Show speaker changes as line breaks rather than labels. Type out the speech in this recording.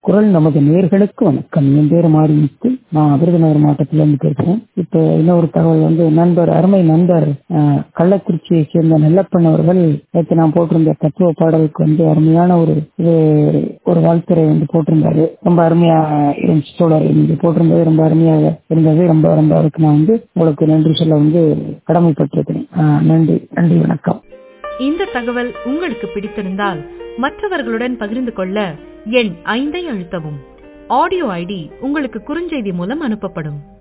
குரல் நமது நேர்களுக்கு வணக்கம் என் பேர் மாறிமுத்து நான் விருதுநகர் மாவட்டத்துல இருந்து பேசுறேன் இப்போ இன்னொரு தகவல் வந்து நண்பர் அருமை நண்பர் அஹ், கள்ளக்குறிச்சியை சேர்ந்த நல்லப்பன் அவர்கள் நேற்று நான் போட்டிருந்த தத்துவ பாடலுக்கு வந்து அருமையான ஒரு இது ஒரு வாழ்த்துறை வந்து போட்டிருந்தாரு ரொம்ப அருமையா இருந்துச்சு தோழர் நீங்க போட்டிருந்தது ரொம்ப அருமையாக இருந்தது ரொம்ப ரொம்ப அதுக்கு நான் வந்து உங்களுக்கு நன்றி சொல்ல வந்து கடமைப்பட்டிருக்கிறேன் அஹ், நன்றி நன்றி வணக்கம்
இந்த தகவல் உங்களுக்கு பிடித்திருந்தால் மற்றவர்களுடன் பகிர்ந்து கொள்ள எண் ஐந்தை அழுத்தவும் ஆடியோ ஐடி உங்களுக்கு குறுஞ்செய்தி மூலம் அனுப்பப்படும்